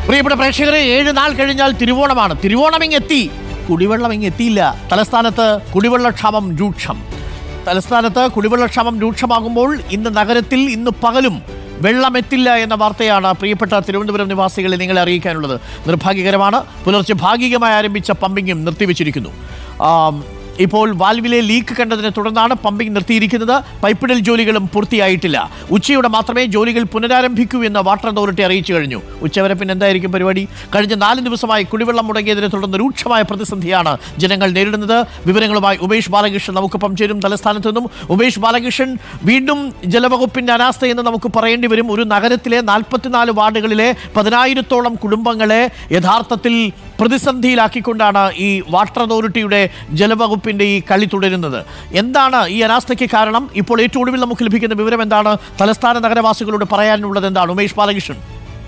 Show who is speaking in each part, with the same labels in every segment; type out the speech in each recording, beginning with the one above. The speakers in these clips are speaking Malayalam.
Speaker 1: പ്രിയപ്പെട്ട പ്രേക്ഷകരെ ഏഴ് നാൾ കഴിഞ്ഞാൽ തിരുവോണമാണ് തിരുവോണം ഇങ്ങെത്തി കുടിവെള്ളം ഇങ്ങെത്തിയില്ല തലസ്ഥാനത്ത് കുടിവെള്ളക്ഷാമം രൂക്ഷം തലസ്ഥാനത്ത് കുടിവെള്ളക്ഷാമം രൂക്ഷമാകുമ്പോൾ ഇന്ന് നഗരത്തിൽ ഇന്ന് പകലും വെള്ളമെത്തില്ല എന്ന വാർത്തയാണ് പ്രിയപ്പെട്ട തിരുവനന്തപുരം നിവാസികളെ നിങ്ങളെ അറിയിക്കാനുള്ളത് നിർഭാഗ്യകരമാണ് പുലർച്ചെ ഭാഗികമായി ആരംഭിച്ച പമ്പിങ്ങും നിർത്തിവെച്ചിരിക്കുന്നു ആം, ഇപ്പോൾ വാൽവിലെ ലീക്ക് കണ്ടതിനെ തുടർന്നാണ് പമ്പിംഗ് നിർത്തിയിരിക്കുന്നത് പൈപ്പിടൽ ജോലികളും പൂർത്തിയായിട്ടില്ല ഉച്ചയോടെ മാത്രമേ ജോലികൾ പുനരാരംഭിക്കൂ എന്ന് വാട്ടർ അതോറിറ്റി അറിയിച്ചു കഴിഞ്ഞു ഉച്ചവരെ പിന്നെ എന്തായിരിക്കും പരിപാടി കഴിഞ്ഞ നാല് ദിവസമായി കുടിവെള്ളം മുടങ്ങിയതിനെ തുടർന്ന് രൂക്ഷമായ പ്രതിസന്ധിയാണ് ജനങ്ങൾ നേരിടുന്നത് വിവരങ്ങളുമായി ഉമേഷ് ബാലകൃഷ്ണൻ നമുക്കൊപ്പം ചേരും തലസ്ഥാനത്ത് നിന്നും ഉമേഷ് ബാലകൃഷ്ണൻ വീണ്ടും ജലവകുപ്പിന്റെ അനാസ്ഥ എന്ന് നമുക്ക് പറയേണ്ടി വരും ഒരു നഗരത്തിലെ നാൽപ്പത്തിനാല് വാർഡുകളിലെ പതിനായിരത്തോളം കുടുംബങ്ങളെ യഥാർത്ഥത്തിൽ പ്രതിസന്ധിയിലാക്കിക്കൊണ്ടാണ് ഈ വാട്ടർ അതോറിറ്റിയുടെ ജലവകുപ്പിന്റെ ഈ കളി തുടരുന്നത് എന്താണ് ഈ അനാസ്ഥയ്ക്ക് കാരണം ഇപ്പോൾ ഏറ്റവും ഒടുവിൽ നമുക്ക് ലഭിക്കുന്ന വിവരം എന്താണ് തലസ്ഥാന നഗരവാസികളോട് പറയാനുള്ളത് എന്താണ് ഉമേഷ് ബാലകൃഷ്ണൻ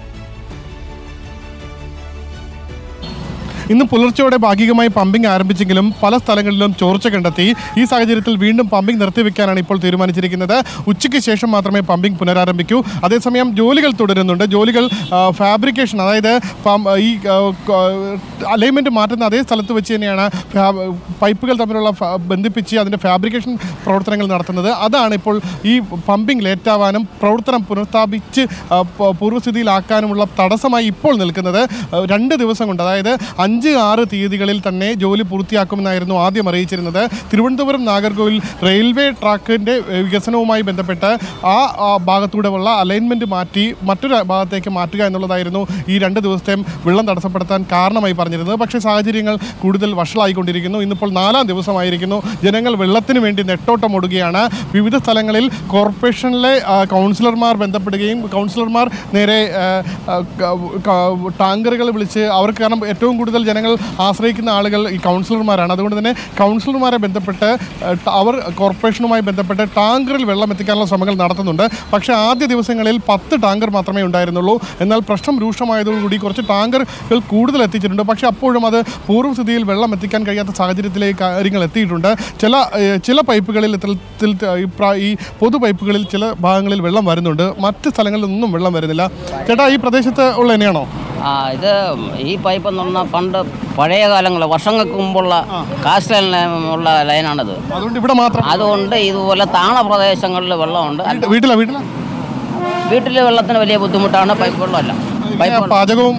Speaker 2: ഇന്ന് പുലർച്ചയോടെ ഭാഗികമായി പമ്പിംഗ് ആരംഭിച്ചെങ്കിലും പല സ്ഥലങ്ങളിലും ചോർച്ച കണ്ടെത്തി ഈ സാഹചര്യത്തിൽ വീണ്ടും പമ്പിംഗ് നിർത്തിവെക്കാനാണ് ഇപ്പോൾ തീരുമാനിച്ചിരിക്കുന്നത് ഉച്ചയ്ക്ക് ശേഷം മാത്രമേ പമ്പിംഗ് പുനരാരംഭിക്കൂ അതേസമയം ജോലികൾ തുടരുന്നുണ്ട് ജോലികൾ ആ, ഫാബ്രിക്കേഷൻ അതായത് പം- ഈ അലൈൻമെൻറ്റ് മാറ്റുന്ന അതേ സ്ഥലത്ത് വെച്ച് തന്നെയാണ് ഫാ- പൈപ്പുകൾ തമ്മിലുള്ള ഫ- ബന്ധിപ്പിച്ച് അതിൻ്റെ ഫാബ്രിക്കേഷൻ പ്രവർത്തനങ്ങൾ നടത്തുന്നത് അതാണ് ഇപ്പോൾ ഈ പമ്പിംഗ് ലേറ്റാവാനും പ്രവർത്തനം പുനഃസ്ഥാപിച്ച് ആ, പ- പൂർവ്വസ്ഥിതിയിലാക്കാനുമുള്ള തടസ്സമായി ഇപ്പോൾ നിൽക്കുന്നത് ആ, രണ്ട് ദിവസം കൊണ്ട് അതായത് അഞ്ച് ആറ് തീയതികളിൽ തന്നെ ജോലി പൂർത്തിയാക്കുമെന്നായിരുന്നു ആദ്യം അറിയിച്ചിരുന്നത് തിരുവനന്തപുരം നാഗർകോവിൽ റെയിൽവേ ട്രാക്കിൻ്റെ വികസനവുമായി ബന്ധപ്പെട്ട് ആ ആ ഭാഗത്തൂടെ ഉള്ള അലൈൻമെൻറ്റ് മാറ്റി മറ്റൊരു ഭാഗത്തേക്ക് മാറ്റുക എന്നുള്ളതായിരുന്നു ഈ രണ്ട് ദിവസത്തെയും വെള്ളം തടസ്സപ്പെടുത്താൻ കാരണമായി പറഞ്ഞിരുന്നത് പക്ഷേ സാഹചര്യങ്ങൾ കൂടുതൽ വഷളായിക്കൊണ്ടിരിക്കുന്നു ഇന്നിപ്പോൾ നാലാം ദിവസമായിരിക്കുന്നു ജനങ്ങൾ വെള്ളത്തിന് വേണ്ടി നെട്ടോട്ടമോടുകയാണ് വിവിധ സ്ഥലങ്ങളിൽ കോർപ്പറേഷനിലെ ആ, കൗൺസിലർമാർ ബന്ധപ്പെടുകയും കൗൺസിലർമാർ നേരെ ആ, ആ, ക- ക- ടാങ്കറുകൾ വിളിച്ച് അവർക്ക് കാരണം ഏറ്റവും കൂടുതൽ ജനങ്ങൾ ആശ്രയിക്കുന്ന ആളുകൾ ഈ കൗൺസിലർമാരാണ് അതുകൊണ്ട് തന്നെ കൗൺസിലർമാരെ ബന്ധപ്പെട്ട് ആ, ട- അവർ കോർപ്പറേഷനുമായി ബന്ധപ്പെട്ട് ടാങ്കറിൽ വെള്ളം എത്തിക്കാനുള്ള ശ്രമങ്ങൾ നടത്തുന്നുണ്ട് പക്ഷേ ആദ്യ ദിവസങ്ങളിൽ പത്ത് ടാങ്കർ മാത്രമേ ഉണ്ടായിരുന്നുള്ളൂ എന്നാൽ പ്രശ്നം രൂക്ഷമായതോടുകൂടി കുറച്ച് ടാങ്കറുകൾ കൂടുതൽ എത്തിച്ചിട്ടുണ്ട് പക്ഷേ അപ്പോഴും അത് പൂർവ്വസ്ഥിതിയിൽ വെള്ളം എത്തിക്കാൻ കഴിയാത്ത സാഹചര്യത്തിലേക്ക് കാര്യങ്ങൾ എത്തിയിട്ടുണ്ട് ചില ഏഹ്, ചില പൈപ്പുകളിൽ ഇത്തരത്തിൽ ത- ഈ പ്രാ- ഈ പൊതു പൈപ്പുകളിൽ ചില ഭാഗങ്ങളിൽ വെള്ളം വരുന്നുണ്ട് മറ്റ് സ്ഥലങ്ങളിലൊന്നും വെള്ളം വരുന്നില്ല ചേട്ടാ ഈ പ്രദേശത്ത് ഉള്ള തന്നെയാണോ
Speaker 3: ആ ഇത് ഈ പൈപ്പ് എന്ന് പറഞ്ഞാൽ പണ്ട് പഴയ കാലങ്ങൾ വർഷങ്ങൾക്ക് മുമ്പുള്ള കാസ്റ്റ് ലൈൻ ഉള്ള ലൈനാണിത്
Speaker 2: അതുകൊണ്ട് ഇവിടെ മാത്രം
Speaker 3: അതുകൊണ്ട് ഇതുപോലെ താണ പ്രദേശങ്ങളിൽ വെള്ളമുണ്ട് അല്ല,
Speaker 2: വീട്ടിലാ വീട്ടിലാ
Speaker 3: വീട്ടിലെ വെള്ളത്തിന് വലിയ ബുദ്ധിമുട്ടാണ് പൈപ്പ് വെള്ളമല്ല പൈപ്പ് വെള്ളം.
Speaker 2: പാചകവും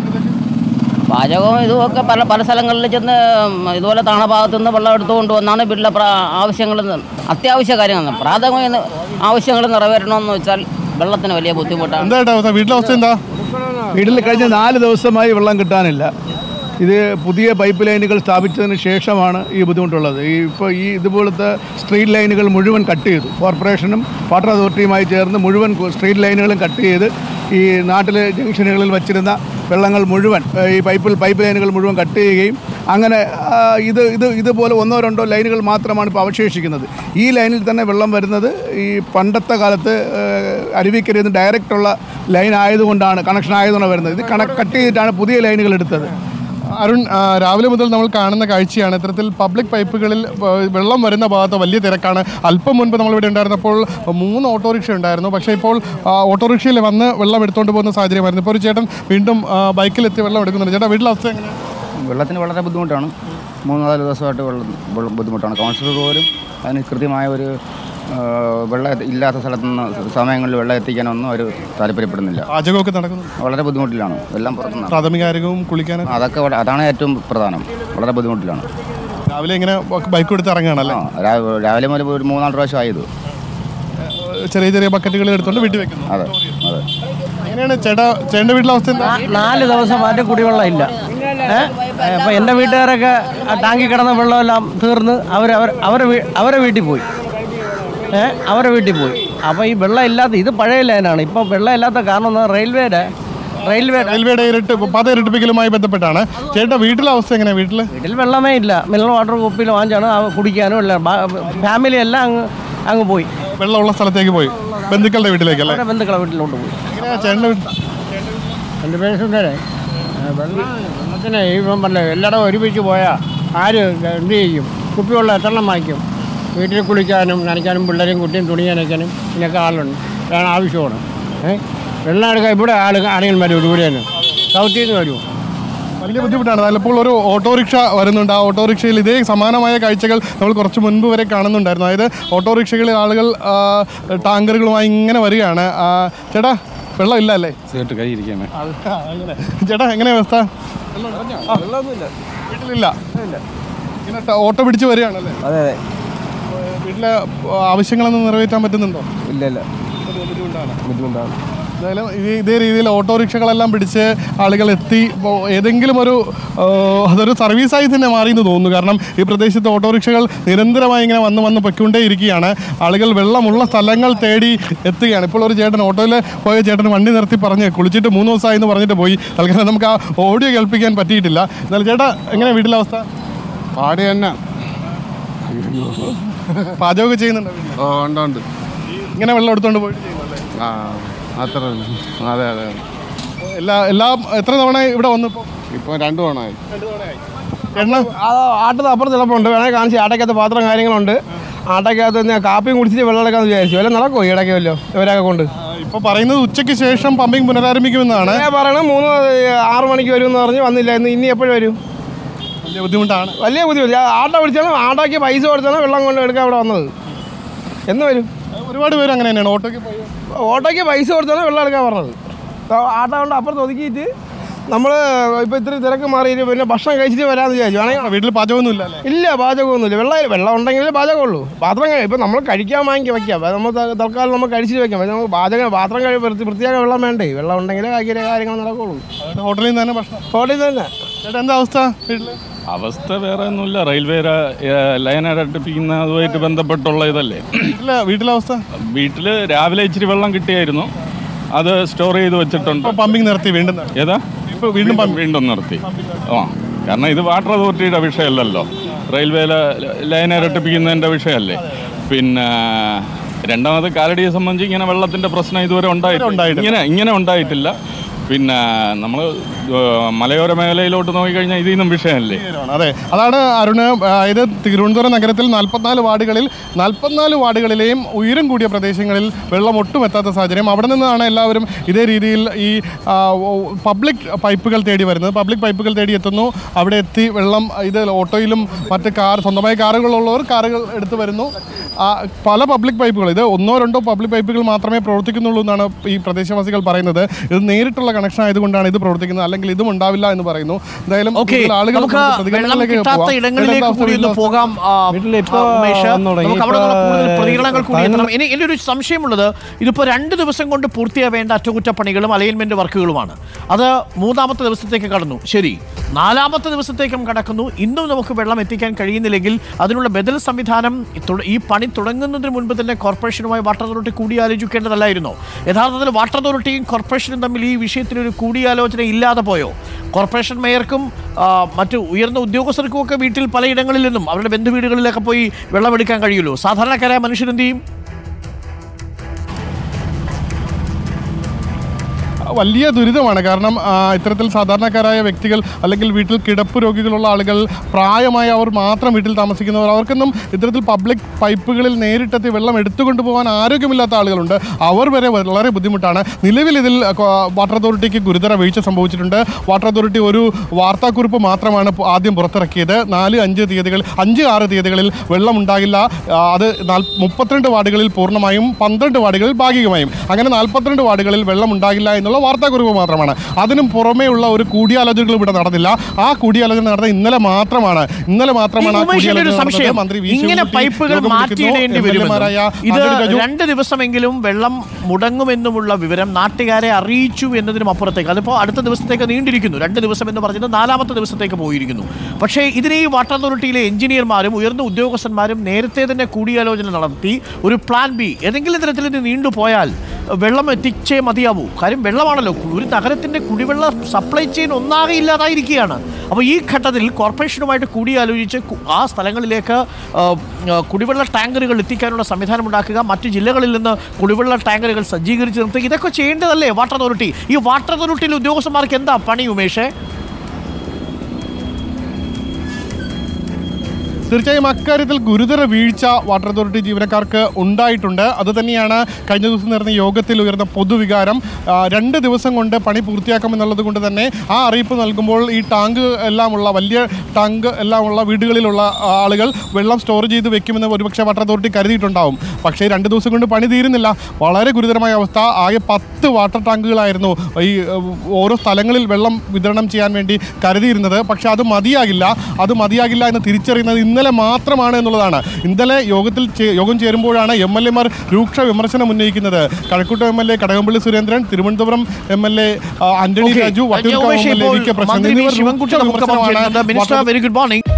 Speaker 3: പാചകവും ഇതുമൊക്കെ പല പല സ്ഥലങ്ങളിൽ ചെന്ന് ഇതുപോലെ താണ ഭാഗത്തു നിന്ന് വെള്ളം എടുത്തുകൊണ്ട് വന്നാണ് വീട്ടിലെ പ്രാ- ആവശ്യങ്ങൾ ന- അത്യാവശ്യ കാര്യങ്ങൾ പ്രാഥമിക ന- ആവശ്യങ്ങൾ നിറവേറ്റണമെന്ന് വെച്ചാൽ വെള്ളത്തിന് വലിയ ബുദ്ധിമുട്ടാണ്
Speaker 2: എന്താ ചേട്ടാ അവസ്ഥ? വീട്ടിലെ അവസ്ഥ എന്താ
Speaker 4: വീട്ടിൽ കഴിഞ്ഞ നാല് ദിവസമായി വെള്ളം കിട്ടാനില്ല ഇത് പുതിയ പൈപ്പ് ലൈനുകൾ സ്ഥാപിച്ചതിന് ശേഷമാണ് ഈ ബുദ്ധിമുട്ടുള്ളത് ഈ ഇപ്പോൾ ഈ ഇതുപോലത്തെ സ്ട്രീറ്റ് ലൈനുകൾ മുഴുവൻ കട്ട് ചെയ്തു കോർപ്പറേഷനും വാട്ടർ അതോറിറ്റിയുമായി ചേർന്ന് മുഴുവൻ കു- സ്ട്രീറ്റ് ലൈനുകളും കട്ട് ചെയ്ത് ഈ നാട്ടിലെ ജംഗ്ഷനുകളിൽ വച്ചിരുന്ന വെള്ളങ്ങൾ മുഴുവൻ ഏഹ്, ഈ പൈപ്പിൽ പൈപ്പ് ലൈനുകൾ മുഴുവൻ കട്ട് ചെയ്യുകയും അങ്ങനെ ആ, ഇത് ഇത് ഇതുപോലെ ഒന്നോ രണ്ടോ ലൈനുകൾ മാത്രമാണ് ഇപ്പോൾ അവശേഷിക്കുന്നത് ഈ ലൈനിൽ തന്നെ വെള്ളം വരുന്നത് ഈ പണ്ടത്തെ കാലത്ത് ഏഹ്, അരുവിക്കരയിൽ നിന്ന് ഡയറക്റ്റുള്ള ലൈൻ ആയതുകൊണ്ടാണ് കണക്ഷൻ ആയതുകൊണ്ടാണ് വരുന്നത് ഇത് കണ കട്ട് ചെയ്തിട്ടാണ് പുതിയ ലൈനുകൾ എടുത്തത്
Speaker 2: അരുൺ ആ, രാവിലെ മുതൽ നമ്മൾ കാണുന്ന കാഴ്ചയാണ് ഇത്തരത്തിൽ പബ്ലിക് പൈപ്പുകളിൽ ആ, വെള്ളം വരുന്ന ഭാഗത്ത് വലിയ തിരക്കാണ് അല്പം മുൻപ് നമ്മളിവിടെ ഉണ്ടായിരുന്നപ്പോൾ മൂന്ന് ഓട്ടോറിക്ഷ ഉണ്ടായിരുന്നു പക്ഷേ ഇപ്പോൾ ആ, ഓട്ടോറിക്ഷയിൽ വന്ന് വെള്ളം എടുത്തുകൊണ്ട് പോകുന്ന സാഹചര്യമായിരുന്നു ഇപ്പോൾ ഒരു ചേട്ടൻ വീണ്ടും ആ, ബൈക്കിലെത്തി വെള്ളം എടുക്കുന്നുണ്ട് ചേട്ടാ വീട്ടിലെ അവസ്ഥ എങ്ങനെ
Speaker 5: വെള്ളത്തിന് വളരെ ബുദ്ധിമുട്ടാണ് മൂന്ന് നാല് ദിവസമായിട്ട് വെള്ളം വെള്ളം ബുദ്ധിമുട്ടാണ് കൗൺസിലർ പോലും അതിന് കൃത്യമായ ഒരു ആ, വെള്ളം എത്തി- ഇല്ലാത്ത സ്ഥലത്ത് നിന്ന് സമയങ്ങളിൽ വെള്ളം എത്തിക്കാനൊന്നും അവർ താല്പര്യപ്പെടുന്നില്ല
Speaker 2: പാചകമൊക്കെ നടക്കുന്നു
Speaker 5: വളരെ ബുദ്ധിമുട്ടിലാണ് എല്ലാം പുറത്തുനിന്നാണ്
Speaker 2: പ്രാഥമിക ആരോഗ്യവും കുളിക്കാനും
Speaker 5: അതൊക്കെ വളരെ- അതാണ് ഏറ്റവും പ്രധാനം വളരെ ബുദ്ധിമുട്ടിലാണ്
Speaker 2: രാവിലെ ഇങ്ങനെ ബൈക്ക് എടുത്ത് ഇറങ്ങുകയാണല്ലേ
Speaker 5: ആ രാ- രാവിലെ മുതൽ ഒരു മൂന്നാല് പ്രാവശ്യം ആയത്
Speaker 2: ചെറിയ ചെറിയ ബക്കറ്റുകൾ എടുത്തുകൊണ്ട് വീട്ടിൽ വെക്കുന്നു
Speaker 5: അതെ അതെ
Speaker 2: എങ്ങനെയാണ് ചേട്ടാ ചേട്ടൻ്റെ വീട്ടിലെ അവസ്ഥ എന്താ
Speaker 6: നാല് ദിവസമായിട്ട് കുടിവെള്ളം ഇല്ല അപ്പോൾ എൻ്റെ വീട്ടുകാരൊക്കെ ആ ടാങ്കിൽ കിടന്ന വെള്ളമെല്ലാം തീർന്ന് അവർ അവർ അവരെ വീ- അവരെ വീട്ടിൽ പോയി ഏ അവരെ വീട്ടിൽ പോയി അപ്പോൾ ഈ വെള്ളം ഇല്ലാത്ത ഇത് പഴയ ലൈനാണ് ഇപ്പോൾ വെള്ളം ഇല്ലാത്ത കാരണം എന്ന് റെയിൽവേയുടെ റെയിൽവേ
Speaker 2: റെയിൽവേയുടെ ഇരട്ട് പാത ഇരട്ടിപ്പിക്കലുമായി ബന്ധപ്പെട്ടാണ് ചേട്ടാ വീട്ടിലെ അവസ്ഥ എങ്ങനെയാണ് വീട്ടിൽ
Speaker 6: വീട്ടിൽ വെള്ളമേ ഇല്ല മിനറൽ വാട്ടർ കുപ്പിയിൽ വാങ്ങിച്ചാണ് ആ കുടിക്കാനും എല്ലാം ഫാമിലി എല്ലാം അങ്ങ് അങ്ങ് പോയി
Speaker 2: വെള്ളമുള്ള സ്ഥലത്തേക്ക് പോയി ബന്ധുക്കളുടെ വീട്ടിലേക്കല്ലേ
Speaker 6: അവരുടെ ബന്ധുക്കളെ വീട്ടിലോട്ട് പോയി
Speaker 2: എങ്ങനെയാ ചേട്ടൻ്റെ വീട്ടിൽ
Speaker 7: എൻ്റെ പേര് സുന്ദരൻ വെള്ളം വെള്ളത്തിന് ഇപ്പം പറഞ്ഞ എല്ലായിടവും ഒരുമിച്ച് പോയാൽ ആര് എന്ത് ചെയ്യും കുപ്പിവെള്ളം എത്രണ്ണം വാങ്ങിക്കും വീട്ടിൽ കുളിക്കാനും നനയ്ക്കാനും പിള്ളേരെയും കുട്ടിയും തുണി നനയ്ക്കാനും ഇതിനൊക്കെ ആളുണ്ട് വേണം ആവശ്യമാണ് ഏ വെള്ളം എടുക്കാൻ ഇവിടെ ആൾ ആളുകൾ വരും ഇവിടെ തന്നെ സൗത്തിൽ നിന്ന് വരുമോ
Speaker 2: വലിയ ബുദ്ധിമുട്ടാണ് ചിലപ്പോൾ ഒരു ഓട്ടോറിക്ഷ വരുന്നുണ്ട് ആ ഓട്ടോറിക്ഷയിൽ ഇതേ സമാനമായ കാഴ്ചകൾ നമ്മൾ കുറച്ച് മുൻപ് വരെ കാണുന്നുണ്ടായിരുന്നു അതായത് ഓട്ടോറിക്ഷകളിൽ ആളുകൾ ആ, ടാങ്കറുകളുമായി ഇങ്ങനെ വരികയാണ് ആ, ചേട്ടാ വെള്ളം ഇല്ല അല്ലേ
Speaker 8: സീറ്റ് കൈ ഇരിക്കാമേ
Speaker 2: അങ്ങനെ ചേട്ടാ എങ്ങനെയാ അവസ്ഥ ആ, വീട്ടിലില്ല ഇങ്ങനെ ട്ട- ഓട്ടോ പിടിച്ച് വരികയാണല്ലേ
Speaker 6: അതെ അതെ
Speaker 2: വീട്ടിലെ ആവശ്യങ്ങളൊന്നും നിറവേറ്റാൻ പറ്റുന്നുണ്ടോ
Speaker 6: ഇല്ല ഇല്ല ബുദ്ധിമുട്ടാണ്
Speaker 2: എന്തായാലും ഇത് ഇതേ രീതിയിൽ ഓട്ടോറിക്ഷകളെല്ലാം പിടിച്ച് ആളുകൾ എത്തി ഇപ്പോൾ ഏതെങ്കിലും ഒരു ആ, അതൊരു സർവീസായി തന്നെ മാറി എന്ന് തോന്നുന്നു കാരണം ഈ പ്രദേശത്ത് ഓട്ടോറിക്ഷകൾ നിരന്തരമായി ഇങ്ങനെ വന്ന് വന്ന് പൊയ്ക്കൊണ്ടേ ഇരിക്കുകയാണ് ആളുകൾ വെള്ളമുള്ള സ്ഥലങ്ങൾ തേടി എത്തുകയാണ് ഇപ്പോൾ ഒരു ചേട്ടൻ ഓട്ടോയിൽ പോയ ചേട്ടൻ വണ്ടി നിർത്തി പറഞ്ഞ് കുളിച്ചിട്ട് മൂന്ന് ദിവസമായി എന്ന് പറഞ്ഞിട്ട് പോയി തൽക്കാലം നമുക്ക് ആ ഓഡിയോ കേൾപ്പിക്കാൻ പറ്റിയിട്ടില്ല എന്നാലും ചേട്ടാ എങ്ങനെ വീട്ടിലെ അവസ്ഥ
Speaker 8: പാടി തന്നെ
Speaker 2: പാചകമൊക്കെ ചെയ്യുന്നുണ്ടോ വീട്ടിൽ?
Speaker 8: ഓ ഉണ്ട് ഉണ്ട്
Speaker 2: ഇങ്ങനെ വെള്ളം എടുത്തുകൊണ്ട് പോയിട്ട് ചെയ്യുന്നല്ലേ
Speaker 8: ആ അത്ര തന്നെ. അതെ അതെ
Speaker 2: എല്ലാ എല്ലാം എത്ര തവണ ഇവിടെ വന്നു ഇപ്പോൾ
Speaker 8: ഇപ്പോൾ രണ്ടു തവണയായി
Speaker 2: ചേട്ടന്
Speaker 7: അത് ആട്ടത് അപ്പുറത്ത് ചിലപ്പോൾ വേണേൽ കാണിച്ച് ആട്ടയ്ക്കകത്ത് പാത്രം കാര്യങ്ങളുണ്ട് ആട്ടയ്ക്കകത്ത് ഞാൻ കാപ്പിയും കുടിച്ചിട്ട് വെള്ളം എടുക്കാമെന്ന് വിചാരിച്ചു വല്ല നടക്കുമോ ഈ ഇടയ്ക്ക് വല്ലോ ഇവരൊക്കെ കൊണ്ട്
Speaker 2: ഇപ്പോൾ പറയുന്നത് ഉച്ചയ്ക്ക് ശേഷം പമ്പിംഗ് പുനരാരംഭിക്കുമെന്നാണ്
Speaker 7: ഞാൻ പറയണം മൂന്ന് ആറ് മണിക്ക് വരുമെന്ന് പറഞ്ഞ് വന്നില്ല ഇന്ന് ഇനി എപ്പോഴും വരും
Speaker 2: വലിയ ബുദ്ധിമുട്ടാണ്
Speaker 7: വലിയ ബുദ്ധിമുട്ട് ഞാൻ ആട്ട പിടിച്ചാണ് ആട്ടയ്ക്ക് പൈസ കൊടുത്താണ് വെള്ളം കൊണ്ട് എടുക്കാൻ ഇവിടെ വന്നത് എന്ന് വരും
Speaker 2: ഒരുപാട് പേര് അങ്ങനെ തന്നെയാണ് ഓട്ടോയ്ക്ക് പോയി
Speaker 7: ഓട്ടോയ്ക്ക് പൈസ കൊടുത്താണ് വെള്ളം എടുക്കാൻ പറഞ്ഞത് അപ്പോൾ ആട്ട കൊണ്ട് അപ്പുറത്ത് ഒതുക്കിയിട്ട് നമ്മൾ ഇപ്പോൾ ഇത്ര തിരക്ക് മാറിയിട്ട് പിന്നെ ഭക്ഷണം കഴിച്ചിട്ട് വരാമെന്ന് വിചാരിച്ചു വേണമെങ്കിൽ
Speaker 2: വീട്ടിൽ പാചകമൊന്നും ഇല്ല അല്ലേ
Speaker 7: ഇല്ല പാചകമൊന്നുമില്ല വെള്ളം വെള്ളം ഉണ്ടെങ്കിലേ പാചകമുള്ളൂ പാത്രം കഴി ഇപ്പം നമ്മൾ കഴിക്കാൻ വാങ്ങി വയ്ക്കാം അത് നമ്മൾ ത- തൽക്കാലം നമ്മൾ കഴിച്ചിട്ട് വയ്ക്കാം പക്ഷേ നമുക്ക് പാചകം പാത്രം കഴി വൃത്തി വൃത്തിയാക്കാൻ വെള്ളം വേണ്ടേ വെള്ളം ഉണ്ടെങ്കിലേ ബാക്കി കാര്യങ്ങൾ നടക്കുള്ളൂ
Speaker 2: അതുകൊണ്ട് ഹോട്ടലിൽ നിന്ന് തന്നെ ഭക്ഷണം
Speaker 7: ഹോട്ടലിൽ തന്നെ
Speaker 2: ചേട്ടാ എന്താ അവസ്ഥ വീട്ടിൽ
Speaker 8: അവസ്ഥ വേറെ ഒന്നുമില്ല റെയിൽവേ ലൈൻ അടുപ്പിക്കുന്ന അതുമായിട്ട് ബന്ധപ്പെട്ടുള്ള ഇതല്ലേ
Speaker 2: വീട്ടിലെ വീട്ടിലെ അവസ്ഥ
Speaker 8: വീട്ടിൽ രാവിലെ ഇച്ചിരി വെള്ളം കിട്ടിയായിരുന്നു അത് സ്റ്റോർ ചെയ്ത് വെച്ചിട്ടുണ്ട്
Speaker 2: ഇപ്പോൾ പമ്പിംഗ് നിർത്തി വീണ്ടും നിർത്തി.
Speaker 8: ഏതാ
Speaker 2: ഇപ്പോൾ വീണ്ടും
Speaker 8: വീണ്ടും വീണ്ടും നിർത്തി ആ കാരണം ഇത് വാട്ടർ അതോറിറ്റിയുടെ വിഷയമല്ലല്ലോ റെയിൽവേ ലൈൻ ഇരട്ടിപ്പിക്കുന്നതിൻ്റെ വിഷയമല്ലേ പിന്നെ രണ്ടാമത് കാലടിയെ സംബന്ധിച്ച് ഇങ്ങനെ വെള്ളത്തിൻ്റെ പ്രശ്നം ഇതുവരെ ഉണ്ടായിട്ടില്ല ഇങ്ങനെ ഇങ്ങനെ ഉണ്ടായിട്ടില്ല പിന്നെ നമ്മൾ മലയോര മേഖലയിലോട്ട് നോക്കിക്കഴിഞ്ഞാൽ ഇതിൽ നിന്നും വിഷയമല്ലേ
Speaker 2: ആണ്. അതെ അതാണ് അരുണ് അതായത് തിരുവനന്തപുരം നഗരത്തിൽ നാൽപ്പത്തിനാല് വാർഡുകളിൽ നാൽപ്പത്തിനാല് വാർഡുകളിലെയും ഉയരം കൂടിയ പ്രദേശങ്ങളിൽ വെള്ളം ഒട്ടും എത്താത്ത സാഹചര്യം അവിടെ നിന്നാണ് എല്ലാവരും ഇതേ രീതിയിൽ ഈ ആ, ഓ- പബ്ലിക് പൈപ്പുകൾ തേടി വരുന്നത് പബ്ലിക് പൈപ്പുകൾ തേടി എത്തുന്നു അവിടെ എത്തി വെള്ളം ഇത് ഓട്ടോയിലും മറ്റ് കാർ സ്വന്തമായി കാറുകളുള്ളവർ കാറുകൾ എടുത്തു വരുന്നു ആ, പല പബ്ലിക് പൈപ്പുകൾ ഇത് ഒന്നോ രണ്ടോ പബ്ലിക് പൈപ്പുകൾ മാത്രമേ പ്രവർത്തിക്കുന്നുള്ളൂ എന്നാണ് ഈ പ്രദേശവാസികൾ പറയുന്നത് ഇത് നേരിട്ടുള്ള കണക്ഷൻ ആയതുകൊണ്ടാണ് ഇത് പ്രവർത്തിക്കുന്നത് അല്ലെങ്കിൽ ഇതും ഉണ്ടാവില്ല എന്ന് പറയുന്നു എന്തായാലും
Speaker 1: ഓക്കെ
Speaker 2: കൂടുതൽ ആളുകൾ
Speaker 1: നമുക്ക്
Speaker 2: നമുക്ക്
Speaker 1: വെള്ളം
Speaker 2: പ്രതികരണങ്ങളിലേക്ക്
Speaker 1: കിട്ടാത്ത
Speaker 2: പോവാം.
Speaker 1: ഇടങ്ങളിലേക്ക്
Speaker 2: എന്താ
Speaker 1: കൂടി ഒന്ന്
Speaker 2: അവസ്ഥ?
Speaker 1: പോകാം ആ,
Speaker 7: വീട്ടിലിപ്പോ
Speaker 1: ആ, ഉമേഷ്
Speaker 7: വന്നു തുടങ്ങി.
Speaker 1: നമുക്ക് അവിടെ നിന്നുള്ള കൂടുതൽ
Speaker 7: ഇപ്പോ
Speaker 1: പ്രതികരണങ്ങൾ കൂടി
Speaker 7: പതിനൊന്ന്
Speaker 1: എത്തണം ഇനി എൻ്റെ ഒരു സംശയമുള്ളത് ഇതിപ്പോൾ രണ്ട് ദിവസം കൊണ്ട് പൂർത്തിയാവേണ്ട അറ്റകുറ്റപ്പണികളും അലൈൻമെന്റ് വർക്കുകളുമാണ് അത് മൂന്നാമത്തെ ദിവസത്തേക്ക് കടന്നു ശരി നാലാമത്തെ ദിവസത്തേക്കും കടക്കുന്നു ഇന്നും നമുക്ക് വെള്ളം എത്തിക്കാൻ കഴിയുന്നില്ലെങ്കിൽ അതിനുള്ള ബദൽ സംവിധാനം തുട- ഈ പണി തുടങ്ങുന്നതിന് മുൻപ് തന്നെ കോർപ്പറേഷനുമായി വാട്ടർ അതോറിറ്റി കൂടിയാലോചിക്കേണ്ടതല്ലായിരുന്നോ യഥാർത്ഥത്തിൽ വാട്ടർ അതോറിറ്റിയും കോർപ്പറേഷനും തമ്മിൽ ഈ വിഷയത്തിൽ ഒരു കൂടിയാലോചന ഇല്ലാതെ പോയോ കോർപ്പറേഷൻ മേയർക്കും ആ, മറ്റു ഉയർന്ന ഉദ്യോഗസ്ഥർക്കും ഒക്കെ വീട്ടിൽ പലയിടങ്ങളിൽ നിന്നും അവരുടെ ബന്ധുവീടുകളിലൊക്കെ പോയി വെള്ളമെടുക്കാൻ കഴിയുമല്ലോ സാധാരണക്കാരായ മനുഷ്യരെന്ത് ചെയ്യും
Speaker 2: വലിയ ദുരിതമാണ് കാരണം ആ, ഇത്തരത്തിൽ സാധാരണക്കാരായ വ്യക്തികൾ അല്ലെങ്കിൽ വീട്ടിൽ കിടപ്പ് രോഗികളുള്ള ആളുകൾ പ്രായമായ അവർ മാത്രം വീട്ടിൽ താമസിക്കുന്നവർ അവർക്കൊന്നും ഇത്തരത്തിൽ പബ്ലിക് പൈപ്പുകളിൽ നേരിട്ടെത്തി വെള്ളം എടുത്തുകൊണ്ട് പോകാൻ ആരോഗ്യമില്ലാത്ത ആളുകളുണ്ട് അവർ വരെ വളരെ ബുദ്ധിമുട്ടാണ് നിലവിൽ ഇതിൽ കൊ- വാട്ടർ അതോറിറ്റിക്ക് ഗുരുതര വീഴ്ച സംഭവിച്ചിട്ടുണ്ട് വാട്ടർ അതോറിറ്റി ഒരു വാർത്താക്കുറിപ്പ് മാത്രമാണ് പു- ആദ്യം പുറത്തിറക്കിയത് നാല് അഞ്ച് തീയതികൾ അഞ്ച് ആറ് തീയതികളിൽ വെള്ളം ഉണ്ടാകില്ല ആ, അത് നാൽ- മുപ്പത്തിരണ്ട് വാർഡുകളിൽ പൂർണ്ണമായും പന്ത്രണ്ട് വാർഡുകളിൽ ഭാഗികമായും അങ്ങനെ നാൽപ്പത്തിരണ്ട് വാർഡുകളിൽ വെള്ളം ഉണ്ടാകില്ല എന്നുള്ള വാർത്താക്കുറിപ്പ് മാത്രമാണ് അതിനും പുറമേയുള്ള ഒരു കൂടിയാലോചനകൾ ഇവിടെ നടന്നില്ല ആ കൂടിയാലോചന നടന്ന ഇന്നലെ മാത്രമാണ് ഇന്നലെ മാത്രമാണ് ആ
Speaker 1: ഈ ഉമേഷിന്റെ ഒരു
Speaker 2: കൂടിയാലോചന നടന്നത്.
Speaker 1: സംശയം
Speaker 2: മന്ത്രി വി.
Speaker 1: ഇങ്ങനെ
Speaker 2: ശിവൻകുട്ടി
Speaker 1: പൈപ്പുകൾ
Speaker 2: യോഗം
Speaker 1: മാറ്റിയിടേണ്ടി
Speaker 2: വിളിക്കുന്നു.
Speaker 1: വരുമെന്നും
Speaker 2: എം.എൽ.എമാരായ
Speaker 1: ഇത്
Speaker 2: ആന്റണി രാജു
Speaker 1: രണ്ട് ദിവസമെങ്കിലും വെള്ളം മുടങ്ങുമെന്നുമുള്ള വിവരം നാട്ടുകാരെ അറിയിച്ചു എന്നതിനും അപ്പുറത്തേക്ക് അതിപ്പോൾ അടുത്ത ദിവസത്തേക്ക് നീണ്ടിരിക്കുന്നു രണ്ട് ദിവസം എന്ന് പറഞ്ഞത് നാലാമത്തെ ദിവസത്തേക്ക് പോയിരിക്കുന്നു പക്ഷേ ഇതിനെ ഈ വാട്ടർ അതോറിറ്റിയിലെ എഞ്ചിനീയർമാരും ഉയർന്ന ഉദ്യോഗസ്ഥന്മാരും നേരത്തെ തന്നെ കൂടിയാലോചന നടത്തി ഒരു പ്ലാൻ ബി ഏതെങ്കിലും തരത്തിൽ ഇത് നീണ്ടുപോയാൽ വെള്ളം എത്തിച്ചേ മതിയാവൂ കാര്യം വെള്ളമാണല്ലോ ഒരു നഗരത്തിന്റെ കുടിവെള്ള സപ്ലൈ ചെയിൻ ഒന്നാകെ ഇല്ലാതായിരിക്കുകയാണ് അപ്പോൾ ഈ ഘട്ടത്തിൽ കോർപ്പറേഷനുമായിട്ട് കൂടിയാലോചിച്ച് കു- ആ സ്ഥലങ്ങളിലേക്ക് ആ, ആ, കുടിവെള്ള ടാങ്കറുകൾ എത്തിക്കാനുള്ള സംവിധാനം ഉണ്ടാക്കുക മറ്റു ജില്ലകളിൽ നിന്ന് കുടിവെള്ള ടാങ്കറുകൾ സജ്ജീകരിച്ച് നിർത്തുക ഇതൊക്കെ ചെയ്യേണ്ടതല്ലേ വാട്ടർ അതോറിറ്റി ഈ വാട്ടർ അതോറിറ്റിയിലെ ഉദ്യോഗസ്ഥന്മാർക്ക് എന്താ പണി ഉമേഷേ
Speaker 2: തീർച്ചയായും അക്കാര്യത്തിൽ ഗുരുതര വീഴ്ച വാട്ടർ അതോറിറ്റി ജീവനക്കാർക്ക് ഉണ്ടായിട്ടുണ്ട് അത് തന്നെയാണ് കഴിഞ്ഞ ദിവസം നടന്ന യോഗത്തിൽ ഉയർന്ന പൊതുവികാരം ആ, രണ്ട് ദിവസം കൊണ്ട് പണി പൂർത്തിയാക്കാമെന്നുള്ളത് കൊണ്ട് തന്നെ ആ അറിയിപ്പ് നൽകുമ്പോൾ ഈ ടാങ്ക് എല്ലാമുള്ള വലിയ ടാങ്ക് എല്ലാമുള്ള വീടുകളിലുള്ള ആളുകൾ വെള്ളം സ്റ്റോർ ചെയ്ത് വെക്കുമെന്ന് ഒരുപക്ഷെ വാട്ടർ അതോറിറ്റി കരുതിയിട്ടുണ്ടാവും പക്ഷേ രണ്ട് ദിവസം കൊണ്ട് പണി തീരുന്നില്ല വളരെ ഗുരുതരമായ അവസ്ഥ ആകെ പത്ത് വാട്ടർ ടാങ്കുകളായിരുന്നു ഈ ഏഹ്, ഓരോ സ്ഥലങ്ങളിൽ വെള്ളം വിതരണം ചെയ്യാൻ വേണ്ടി കരുതിയിരുന്നത് പക്ഷേ അത് മതിയാകില്ല അത് മതിയാകില്ല എന്ന് തിരിച്ചറിയുന്നത് ഇന്നലെ മാത്രമാണ് എന്നുള്ളതാണ് ഇന്നലെ യോഗത്തിൽ ചേ- യോഗം ചേരുമ്പോഴാണ് എം എൽ എമാർ രൂക്ഷ വിമർശനം ഉന്നയിക്കുന്നത് Kazhakoottam M L A Kadakampally Surendran Thiruvananthapuram M L A Antony
Speaker 1: Okay.
Speaker 2: Raju Vattiyoorkavu
Speaker 1: Umesh,
Speaker 2: M L A
Speaker 1: ഇപ്പോൾ
Speaker 2: വി കെ പ്രശാന്ത്
Speaker 1: മന്ത്രി വി
Speaker 2: എന്നിവർ രൂക്ഷ
Speaker 1: ശിവൻകുട്ടി നമുക്കൊപ്പം
Speaker 2: വിമർശനമാണ്
Speaker 1: ചേരുന്നുണ്ട്. Minister very good morning